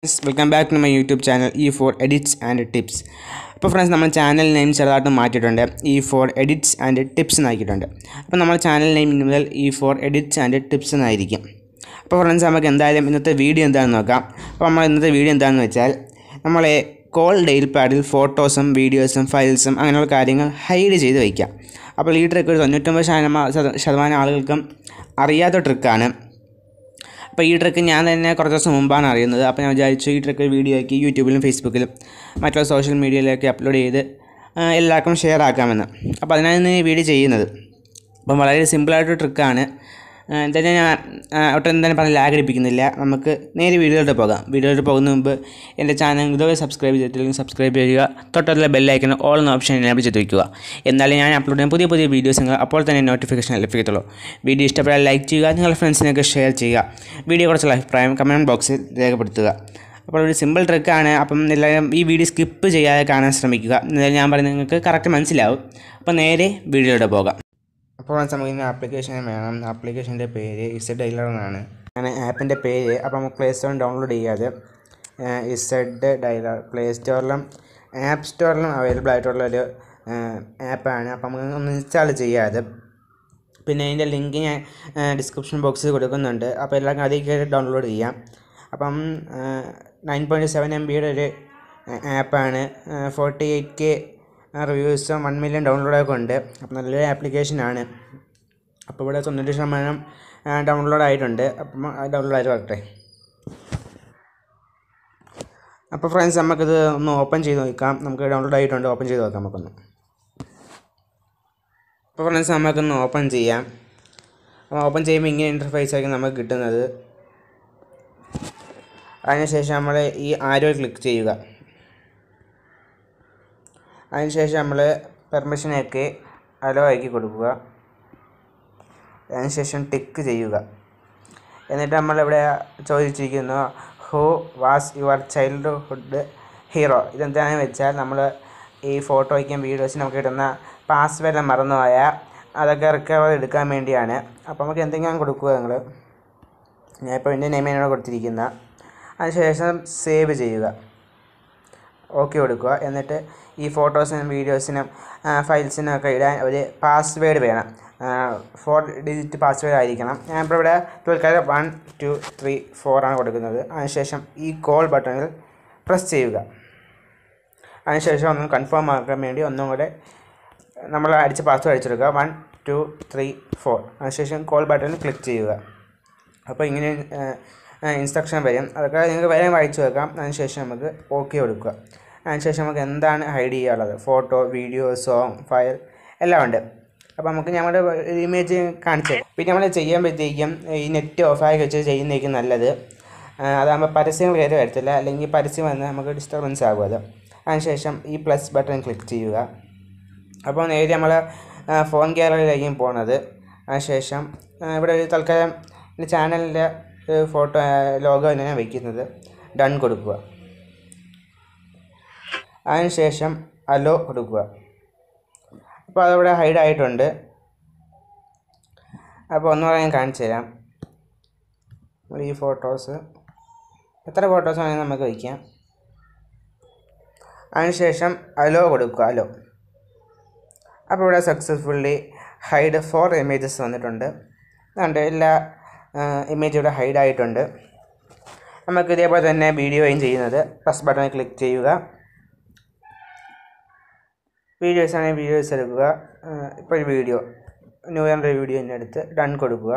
welcome back to my YouTube channel E four edits and tips അപ്പോൾ friends നമ്മൾ channel name ചെറുതായിട്ട് മാറ്റിയിട്ടുണ്ട് E four edits and tips എന്നാക്കിയിട്ടുണ്ട് അപ്പോൾ നമ്മൾ ചാനൽ നെയിം ഇനി മുതൽ E four edits and tips എന്നായിരിക്കും അപ്പോൾ ഫ്രണ്ട്സ് നമുക്ക് എന്തായാലും ഇന്നത്തെ വീഡിയോ എന്താണെന്ന് നോക്കാം അപ്പോൾ നമ്മൾ ഇന്നത്തെ വീഡിയോ എന്താണെന്ന് വെച്ചാൽ നമ്മളെ കോൾ ഡെയിൽ പാഡിൽ ഫോട്ടോസും വീഡിയോസും ഫയൽസും അങ്ങനെയുള്ള കാര്യങ്ങൾ ഹൈഡ് ചെയ്ത് വയ്ക്കാം അപ്പോൾ ഈ ട്രിക്ക് ഒരു തൊണ്ണൂറ്റൊമ്പത് ശതമാനം ശതമാനം ആളുകൾക്കും അറിയാത്ത ട്രിക്കാണ് അപ്പോൾ ഈ ട്രിക്ക് ഞാൻ തന്നെ കുറച്ച് ദിവസം മുമ്പാണ് അറിയുന്നത് അപ്പോൾ ഞാൻ വിചാരിച്ചു ഈ ട്രിക്ക് വീഡിയോ ആക്കി യൂട്യൂബിലും ഫേസ്ബുക്കിലും മറ്റുള്ള സോഷ്യൽ മീഡിയയിലൊക്കെ അപ്ലോഡ് ചെയ്ത് ആ, എല്ലാവർക്കും ഷെയർ ആക്കാമെന്ന് അപ്പോൾ അതിനാണ് ഈ വീഡിയോ ചെയ്യുന്നത് അപ്പം വളരെ സിമ്പിളായിട്ടൊരു ട്രിക്കാണ് എന്തായാലും ഞാൻ ആ, ഒട്ടും എന്തായാലും പറഞ്ഞ് ലാഗ് അടിപ്പിക്കുന്നില്ല നമുക്ക് നേരെ വീഡിയോയിലോട്ട് പോകാം വീഡിയോയിലോട്ട് പോകുന്ന മുമ്പ് എൻ്റെ ചാനൽ ഇതുവരെ സബ്സ്ക്രൈബ് ചെയ്തിട്ടില്ലെങ്കിൽ സബ്സ്ക്രൈബ് ചെയ്യുക തൊട്ടുള്ള ബെല്ലൈക്കൻ ഓൾ എന്ന ഓപ്ഷൻ എനേബിൾ ചെയ്ത് വയ്ക്കുക എന്നാലും ഞാൻ അപ്ലോഡ് ചെയ്യുന്ന പുതിയ പുതിയ വീഡിയോസ് നിങ്ങൾ അപ്പോൾ തന്നെ നോട്ടിഫിക്കേഷൻ ലഭിക്കത്തുള്ളൂ വീഡിയോ ഇഷ്ടപ്പെട്ടാൽ ലൈക്ക് ചെയ്യുക നിങ്ങളുടെ ഫ്രണ്ട്സിനൊക്കെ ഷെയർ ചെയ്യുക വീഡിയോ കുറിച്ചുള്ള അഭിപ്രായം കമൻറ്റ് ബോക്സിൽ രേഖപ്പെടുത്തുക അപ്പോൾ ഒരു സിമ്പിൾ ട്രിക്കാണ് അപ്പം എല്ലാവരും ഈ വീഡിയോ സ്കിപ്പ് ചെയ്യാതെ കാണാൻ ശ്രമിക്കുക എന്നാലും ഞാൻ പറയുന്നത് നിങ്ങൾക്ക് കറക്റ്റ് മനസ്സിലാവും അപ്പോൾ നേരെ വീഡിയോയിലൂടെ പോകാം അപ്പോൾ നമുക്ക് ഇന്ന് ആപ്ലിക്കേഷൻ വേണം ആപ്ലിക്കേഷൻ്റെ പേര് ഇസഡ് ഡൈലർ എന്നാണ് അങ്ങനെ ആപ്പിൻ്റെ പേര് അപ്പോൾ നമുക്ക് പ്ലേ സ്റ്റോറിൽ ഡൗൺലോഡ് ചെയ്യാതെ ഇസഡ് ഡൈലർ പ്ലേ സ്റ്റോറിലും ആപ്പ് സ്റ്റോറിലും അവൈലബിൾ ആയിട്ടുള്ളൊരു ആപ്പാണ് അപ്പോൾ നമുക്ക് ഒന്ന് ഇൻസ്റ്റാൾ ചെയ്യാതെ പിന്നെ അതിൻ്റെ ലിങ്ക് ഞാൻ ഡിസ്ക്രിപ്ഷൻ ബോക്സിൽ കൊടുക്കുന്നുണ്ട് അപ്പോൾ എല്ലാവർക്കും അതിൽ കയറി ഡൗൺലോഡ് ചെയ്യാം അപ്പം നയൻ പോയിൻറ്റ് സെവൻ എം ബിയുടെ ഒരു ആപ്പാണ് ഫോർട്ടി എയ്റ്റ് കെ റിവ്യൂസും വൺ മില്യൺ ഡൗൺലോഡൊക്കെ ഉണ്ട് അപ്പോൾ നല്ലൊരു ആപ്ലിക്കേഷനാണ് അപ്പോൾ ഇവിടെ തൊണ്ണൂറ് ശതമാനം ഡൗൺലോഡ് ആയിട്ടുണ്ട് അപ്പം ഡൗൺലോഡ് ആയിട്ട് വരട്ടെ അപ്പോൾ ഫ്രണ്ട്സ് നമുക്കിത് ഒന്ന് ഓപ്പൺ ചെയ്ത് നോക്കാം നമുക്ക് ഡൗൺലോഡ് ആയിട്ടുണ്ട് ഓപ്പൺ ചെയ്ത് നോക്കാം നമുക്കൊന്ന് അപ്പോൾ ഫ്രണ്ട്സ് നമുക്കൊന്ന് ഓപ്പൺ ചെയ്യാം അപ്പോൾ ഓപ്പൺ ചെയ്യുമ്പോൾ ഇങ്ങനെ ഇൻ്റർഫേസ് ആയിരിക്കും നമുക്ക് കിട്ടുന്നത് അതിനുശേഷം നമ്മൾ ഈ ആരോ ക്ലിക്ക് ചെയ്യുക അതിനുശേഷം നമ്മൾ പെർമിഷനൊക്കെ അലോ ആക്കി കൊടുക്കുക അതിനുശേഷം ടിക്ക് ചെയ്യുക എന്നിട്ട് നമ്മളിവിടെ ചോദിച്ചിരിക്കുന്നു who was your childhood hero ഇതെന്താണെന്ന് വെച്ചാൽ നമ്മൾ ഈ ഫോട്ടോയ്ക്കും വീഡിയോസിനും നമുക്ക് കിട്ടുന്ന പാസ്വേഡ് മറന്നുപോയാൽ അതൊക്കെ റിക്കവർ എടുക്കാൻ വേണ്ടിയാണ് അപ്പോൾ നമുക്ക് എന്തെങ്കിലും കൊടുക്കുക നിങ്ങൾ ഞാനിപ്പോൾ എൻ്റെ നെയിമിനാണ് കൊടുത്തിരിക്കുന്ന അതിനുശേഷം സേവ് ചെയ്യുക ഓക്കെ കൊടുക്കുക എന്നിട്ട് ഈ ഫോട്ടോസിനും വീഡിയോസിനും ഫയൽസിനും ഒക്കെ ഇടാൻ ഒരു പാസ്വേഡ് വേണം ഫോർ ഡിജിറ്റ് പാസ്വേഡ് ആയിരിക്കണം ഞാനിപ്പോൾ ഇവിടെ തൽക്കാലം വൺ ടു ത്രീ ഫോർ ആണ് കൊടുക്കുന്നത് അതിനുശേഷം ഈ കോൾ ബട്ടണിൽ പ്രസ് ചെയ്യുക അതിനുശേഷം ഒന്ന് കൺഫേം ആക്കാൻ വേണ്ടി ഒന്നും കൂടെ നമ്മൾ അടിച്ച പാസ്വേഡ് അടിച്ചെടുക്കുക വൺ ടു ത്രീ ഫോർ അതിനുശേഷം കോൾ ബട്ടണിൽ ക്ലിക്ക് ചെയ്യുക അപ്പോൾ ഇങ്ങനെ ഇൻസ്ട്രക്ഷൻ വരും അതൊക്കെ നിങ്ങൾക്ക് വേറെ വായിച്ചു വെക്കാം അതിനുശേഷം നമുക്ക് ഓക്കെ കൊടുക്കുക അതിനുശേഷം നമുക്ക് എന്താണ് ഹൈഡ് ചെയ്യാനുള്ളത് ഫോട്ടോ വീഡിയോ സോങ് ഫയൽ എല്ലാം ഉണ്ട് അപ്പോൾ നമുക്ക് നമ്മുടെ ഇമേജ് കാണിച്ചു പിന്നെ നമ്മൾ ചെയ്യുമ്പോഴത്തേക്കും ഈ നെറ്റ് ഓഫാക്കി വെച്ച് ചെയ്യുന്നതായിരിക്കും നല്ലത് ആ, അതാകുമ്പോൾ പരസ്യങ്ങൾ കയറി വരത്തില്ല അല്ലെങ്കിൽ പരസ്യം വന്ന് നമുക്ക് ഡിസ്റ്റർബൻസ് ആകും അത് അതിനുശേഷം ഈ പ്ലസ് ബട്ടൺ ക്ലിക്ക് ചെയ്യുക അപ്പോൾ നേരെ നമ്മൾ ഫോൺ ഗ്യാലറിയിലായിരിക്കും പോകുന്നത് അതിനുശേഷം ആ, ഇവിടെ ഒരു തൽക്കാലം എൻ്റെ ചാനലിൻ്റെ ഫോട്ടോ ലോഗോ തന്നെയാണ് വയ്ക്കുന്നത് ഡൺ കൊടുക്കുക അതിനുശേഷം അലോ കൊടുക്കുക അപ്പോൾ അതവിടെ ഹൈഡ് ആയിട്ടുണ്ട് അപ്പോൾ ഒന്നുകൂടെ ഞാൻ കാണിച്ചു തരാം ഈ ഫോട്ടോസ് എത്ര ഫോട്ടോസ് വേണമെങ്കിൽ നമുക്ക് വയ്ക്കാം അതിനുശേഷം അലോ കൊടുക്കുക അലോ അപ്പോൾ ഇവിടെ സക്സസ്ഫുള്ളി ഹൈഡ് ഫോർ ഇമേജസ് വന്നിട്ടുണ്ട് അതുകൊണ്ട് എല്ലാ ഇമേജ് ഇവിടെ ഹൈഡ് ആയിട്ടുണ്ട് നമുക്ക് ഇതേപോലെ തന്നെ വീഡിയോയും ചെയ്യുന്നത് പ്ലസ് ബട്ടണിൽ ക്ലിക്ക് ചെയ്യുക വീഡിയോസ് ആണെങ്കിൽ വീഡിയോസ് എടുക്കുക ഇപ്പോൾ ഒരു വീഡിയോ ന്യൂ ഇയറിൻ്റെ വീഡിയോ തന്നെ എടുത്ത് ഡൺ കൊടുക്കുക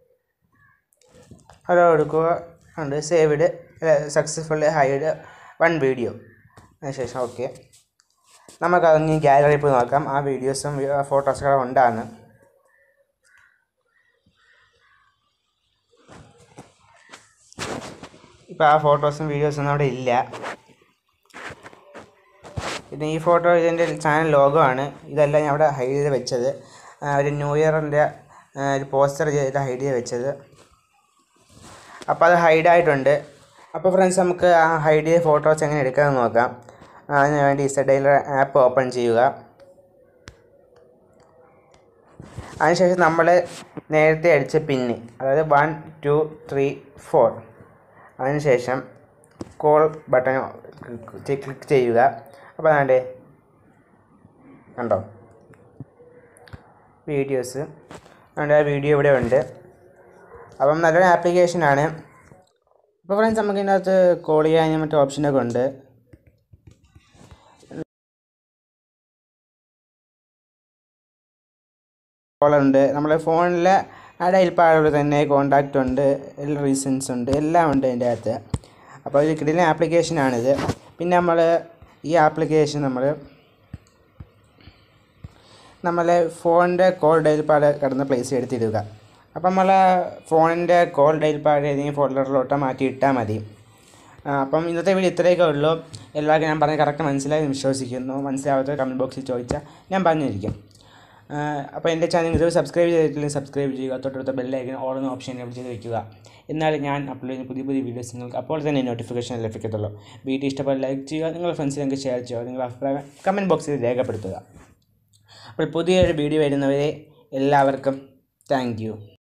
അത് കൊടുക്കുക ഉണ്ട് saved successfully hide one video അതിനുശേഷം ഓക്കെ നമുക്കതൊന്ന് ഗാലറി പോയി നോക്കാം ആ വീഡിയോസും ഫോട്ടോസൊക്കെ ഉണ്ടാകുന്നു ഇപ്പോൾ ആ ഫോട്ടോസും വീഡിയോസൊന്നും അവിടെ ഇല്ല പിന്നെ ഈ ഫോട്ടോ ഇതിൻ്റെ ചാനൽ ലോഗോ ആണ് ഇതെല്ലാം ഞാൻ അവിടെ ഹൈഡ് ചെയ്ത് വെച്ചത് ആ, ഒരു ന്യൂ ഇയറിൻ്റെ ഒരു പോസ്റ്റർ ചെയ്തിട്ട് ഹൈഡ് ചെയ്ത് വെച്ചത് അപ്പോൾ അത് ഹൈഡ് ആയിട്ടുണ്ട് അപ്പോൾ ഫ്രണ്ട്സ് നമുക്ക് ആ ഹൈഡ് ചെയ്ത ഫോട്ടോസ് എങ്ങനെ എടുക്കാമെന്ന് നോക്കാം അതിന് വേണ്ടി ഇസഡൈലർ ആപ്പ് ഓപ്പൺ ചെയ്യുക അതിനുശേഷം നമ്മൾ നേരത്തെ അടിച്ച പിന്ന് അതായത് വൺ ടു ത്രീ ഫോർ അതിനുശേഷം കോൾ ബട്ടൺ ക്ലിക്ക് ചെയ്യുക അപ്പോൾ അതാണ്ട് കണ്ടോ വീഡിയോസ് അതുകൊണ്ട് ആ വീഡിയോ ഇവിടെ ഉണ്ട് അപ്പം നല്ലൊരു ആപ്ലിക്കേഷനാണ് അപ്പോൾ ഫ്രണ്ട്സ് നമുക്ക് ഇതിനകത്ത് കോൾ ചെയ്യാൻ മറ്റു ഓപ്ഷനൊക്കെ ഉണ്ട് കോളുണ്ട് നമ്മുടെ ഫോണിലെ ഡയൽ പാടുകൾ തന്നെ കോണ്ടാക്റ്റ് ഉണ്ട് എല്ലാ റീസൺസ് ഉണ്ട് എല്ലാം ഉണ്ട് അതിൻ്റെ അകത്ത് അപ്പോൾ ഇത് കിടിലൻ ആപ്ലിക്കേഷനാണിത് പിന്നെ നമ്മൾ ഈ ആപ്ലിക്കേഷൻ നമ്മൾ നമ്മളെ ഫോണിൻ്റെ കോൾ ഡയൽ പാഡ് കിടന്ന പ്ലേസ് എടുത്തിടുക അപ്പം നമ്മൾ ഫോണിൻ്റെ കോൾ ഡയൽ പാഡ് ഏതെങ്കിലും ഫോൾഡറിലോട്ട് മാറ്റി ഇട്ടാൽ മതി ആ, അപ്പം ഇന്നത്തെ വീഡിയോ ഇത്രയൊക്കെ ഉള്ളൂ എല്ലാവർക്കും ഞാൻ പറഞ്ഞ് കറക്റ്റ് മനസ്സിലായി എന്ന് വിശ്വസിക്കുന്നു മനസ്സിലാവാത്ത കമൻറ്റ് ബോക്സിൽ ചോദിച്ചാൽ ഞാൻ പറഞ്ഞിരിക്കും ആ, അപ്പോൾ എൻ്റെ ചാനൽ ഇത് സബ്സ്ക്രൈബ് ചെയ്തിട്ടില്ലെങ്കിൽ സബ്സ്ക്രൈബ് ചെയ്യുക തൊട്ടടുത്ത ബെല്ലൈക്കൻ ഓൾ എന്ന ഓപ്ഷൻ എനേബിൾ ചെയ്ത് വയ്ക്കുക എന്നാലും ഞാൻ അപ്ലോഡ് ചെയ്യുന്ന പുതിയ പുതിയ വീഡിയോസ് നിങ്ങൾക്ക് അപ്പോൾ തന്നെ നോട്ടിഫിക്കേഷൻ ലഭിക്കത്തുള്ളൂ വീഡിയോ ഇഷ്ടപ്പെട്ട് ലൈക്ക് ചെയ്യുക നിങ്ങളുടെ ഫ്രണ്ട്സിലേക്ക് ഷെയർ ചെയ്യുക നിങ്ങളുടെ അഭിപ്രായം കമൻറ്റ് ബോക്സിൽ രേഖപ്പെടുത്തുക അപ്പോൾ പുതിയൊരു വീഡിയോ വരുന്നവരെ എല്ലാവർക്കും താങ്ക് യു